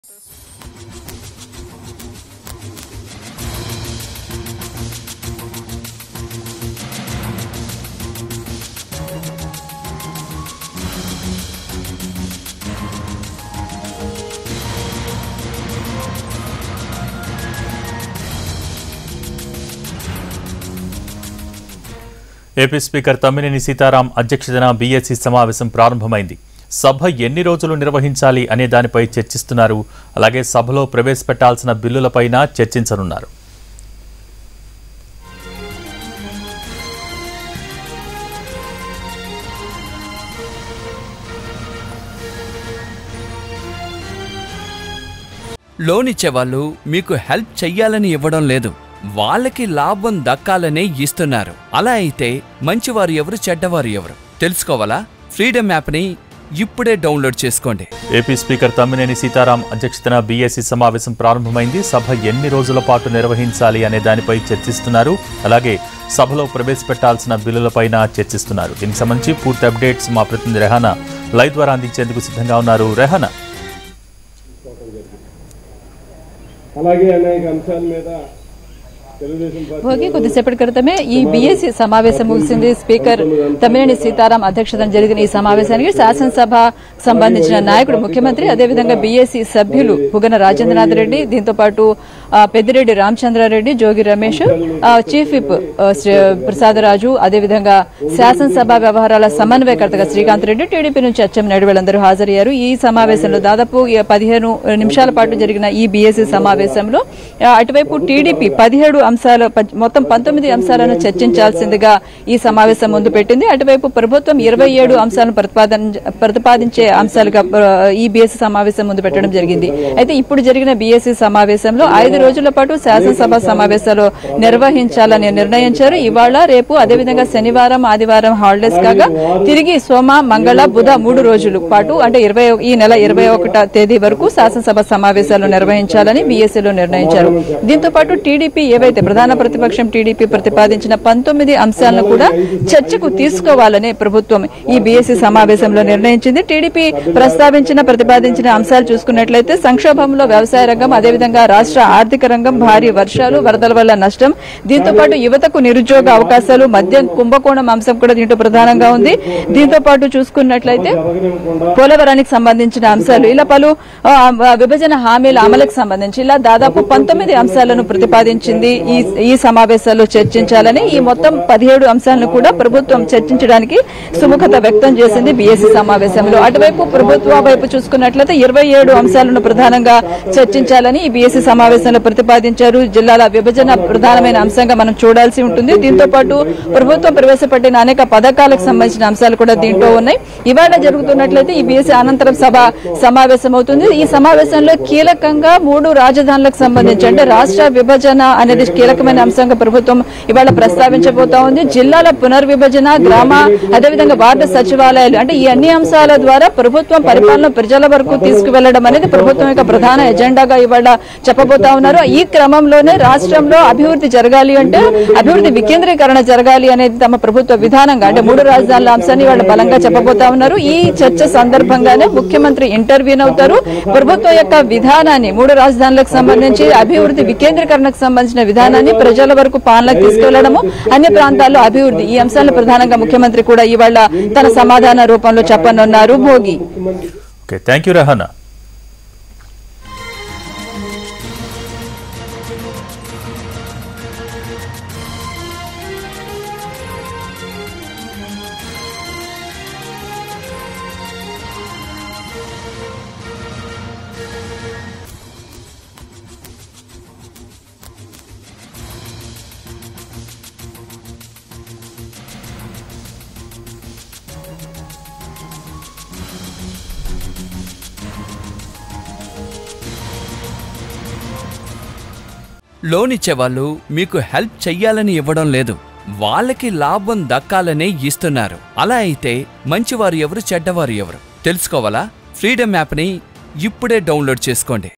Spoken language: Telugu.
ఏపీ స్పీకర్ తమ్మినేని సీతారాం అధ్యక్షతన బీఎస్సీ సమావేశం ప్రారంభమైంది సభ ఎన్ని రోజులు నిర్వహించాలి అనే దానిపై చర్చిస్తున్నారు అలాగే సభలో ప్రవేశపెట్టాల్సిన బిల్లులపైన చర్చించనున్నారు లోన్ ఇచ్చేవాళ్ళు మీకు హెల్ప్ చెయ్యాలని ఇవ్వడం లేదు వాళ్ళకి లాభం దక్కాలనే ఇస్తున్నారు అలా అయితే మంచివారు ఎవరు చెడ్డవారు ఎవరు తెలుసుకోవాలా ఫ్రీడమ్ యాప్ని ఇప్పుడే డౌన్లోడ్ చేసుకోండి ఏపీ స్పీకర్ తమ్మినేని సీతారాం అధ్యక్షతన బీఎస్సీ సమావేశం ప్రారంభమైంది సభ ఎన్ని రోజుల పాటు నిర్వహించాలి అనే దానిపై చర్చిస్తున్నారు అలాగే సభలో ప్రవేశపెట్టాల్సిన బిల్లులపైన చర్చిస్తున్నారు దీనికి సంబంధించి పూర్తి అప్డేట్స్ మా ప్రతినిధి రెహానా లైవ్ ద్వారా అందించేందుకు సిద్ధంగా ఉన్నారు రెహానా అలాగే అనేక అంశాల మీద తెలుగుదేశం పార్టీ భోగి కొద్దిసేపటి క్రితమే ఈ బీఎస్సీ సమావేశం ముగిసింది స్పీకర్ తమ్మినేని సీతారాం అధ్యక్షతన జరిగిన ఈ సమావేశానికి శాసనసభ సంబంధించిన నాయకుడు ముఖ్యమంత్రి అదేవిధంగా బీఎస్సీ సభ్యులు బుగన రాజేంద్రనాథ్ రెడ్డి దీంతో పాటు ఆ, పెద్దిరెడ్డి రామచంద్రారెడ్డి జోగి రమేష్ ఆ, చీఫ్ విప్ ఆ, శ్రీ ప్రసాదరాజు అదేవిధంగా శాసనసభ వ్యవహారాల సమన్వయకర్తగా శ్రీకాంత్ రెడ్డి టీడీపీ నుంచి అచ్చెం నాయుడు వీళ్ళందరూ హాజరయ్యారు ఈ సమావేశంలో దాదాపు ఈ పదిహేను నిమిషాల పాటు జరిగిన ఈ బీఎస్సీ సమావేశంలో ఆ, అటువైపు టీడీపీ పదిహేడు అంశాలు ప- మొత్తం పంతొమ్మిది అంశాలను చర్చించాల్సిందిగా ఈ సమావేశం ముందు పెట్టింది అటువైపు ప్రభుత్వం ఇరవై ఏడు అంశాలను ప్రతిపాదన ప్రతిపాదించే అంశాలుగా ఆ, ఈ బీఎస్సీ సమావేశం ముందు పెట్టడం జరిగింది అయితే ఇప్పుడు జరిగిన బీఎస్సీ సమావేశంలో ఐదు రోజుల పాటు శాసనసభ సమావేశాలు నిర్వహించాలని నిర్ణయించారు ఇవాళ రేపు అదేవిధంగా శనివారం ఆదివారం హాలిడేస్ కాగా తిరిగి సోమ మంగళ బుధ మూడు రోజుల పాటు అంటే ఇరవై ఈ నెల ఇరవై ఒకటో తేదీ వరకు శాసనసభ సమావేశాలు నిర్వహించాలని బీఎస్సీలో నిర్ణయించారు దీంతో పాటు టీడీపీ ఏవైతే ప్రధాన ప్రతిపక్షం టీడీపీ ప్రతిపాదించిన పంతొమ్మిది అంశాలను కూడా చర్చకు తీసుకోవాలని ప్రభుత్వం ఈ బీఎస్సీ సమావేశంలో నిర్ణయించింది టీడీపీ ప్రస్తావించిన ప్రతిపాదించిన అంశాలు చూసుకున్నట్లయితే సంక్షోభంలో వ్యవసాయ రంగం అదేవిధంగా రాష్ట్ర ఆర్థిక రంగం భారీ వర్షాలు వరదల వల్ల నష్టం దీంతో పాటు యువతకు నిరుద్యోగ అవకాశాలు మద్యం కుంభకోణం అంశం కూడా దీంట్లో ప్రధానంగా ఉంది దీంతో పాటు చూసుకున్నట్లయితే పోలవరానికి సంబంధించిన అంశాలు ఇలా పలు ఆ, విభజన హామీల అమలుకు సంబంధించి ఇలా దాదాపు పంతొమ్మిది అంశాలను ప్రతిపాదించింది ఈ ఈ సమావేశాల్లో చర్చించాలని ఈ మొత్తం పదిహేడు అంశాలను కూడా ప్రభుత్వం చర్చించడానికి సుముఖత వ్యక్తం చేసింది బీఎస్సీ సమావేశంలో అటువైపు ప్రభుత్వ వైపు చూసుకున్నట్లయితే ఇరవై ఏడు అంశాలను ప్రధానంగా చర్చించాలని ఈ బీఎస్సీ సమావేశంలో ప్రతిపాదించారు జిల్లాల విభజన ప్రధానమైన అంశంగా మనం చూడాల్సి ఉంటుంది దీంతో పాటు ప్రభుత్వం ప్రవేశపెట్టిన అనేక పథకాలకు సంబంధించిన అంశాలు కూడా దీంట్లో ఉన్నాయి ఇవాళ జరుగుతున్నట్లయితే ఈ బీఎస్సీ అనంతరం సభ సమావేశం అవుతుంది ఈ సమావేశంలో కీలకంగా మూడు రాజధానులకు సంబంధించి అంటే రాష్ట్ర విభజన అనేది కీలకమైన అంశంగా ప్రభుత్వం ఇవాళ ప్రస్తావించబోతా ఉంది జిల్లాల పునర్విభజన గ్రామ అదేవిధంగా వార్డు సచివాలయాలు అంటే ఈ అన్ని అంశాల ద్వారా ప్రభుత్వం పరిపాలన ప్రజల వరకు తీసుకువెళ్లడం అనేది ప్రభుత్వం యొక్క ప్రధాన ఎజెండాగా ఇవాళ చెప్పబోతా ఉన్నారు ఈ క్రమంలోనే రాష్ట్రంలో అభివృద్ధి జరగాలి అంటే అభివృద్ధి వికేంద్రీకరణ జరగాలి అనేది తమ ప్రభుత్వ విధానంగా అంటే మూడు రాజధానుల అంశాన్ని వాళ్ళు బలంగా చెప్పబోతా ఉన్నారు ఈ చర్చ సందర్భంగానే ముఖ్యమంత్రి ఇంటర్వ్యూన్ అవుతారు ప్రభుత్వం యొక్క విధానాన్ని మూడు రాజధానులకు సంబంధించి అభివృద్ధి వికేంద్రీకరణకు సంబంధించిన విధానాన్ని ప్రజల వరకు పాలనకు తీసుకెళ్లడము అన్ని ప్రాంతాల్లో అభివృద్ధి ఈ అంశాలను ప్రధానంగా ముఖ్యమంత్రి కూడా ఇవాళ తన సమాధాన రూపంలో చెప్పనున్నారు Bhogi okay thank you Rehana loan ఇచ్చేవాళ్ళు మీకు హెల్ప్ చెయ్యాలని ఇవ్వడం లేదు వాళ్ళకి లాభం దక్కాలనే ఇస్తున్నారు అలా అయితే మంచివారు ఎవరు చెడ్డవారు ఎవరు తెలుసుకోవాలా ఫ్రీడమ్ యాప్ని ఇప్పుడే డౌన్లోడ్ చేసుకోండి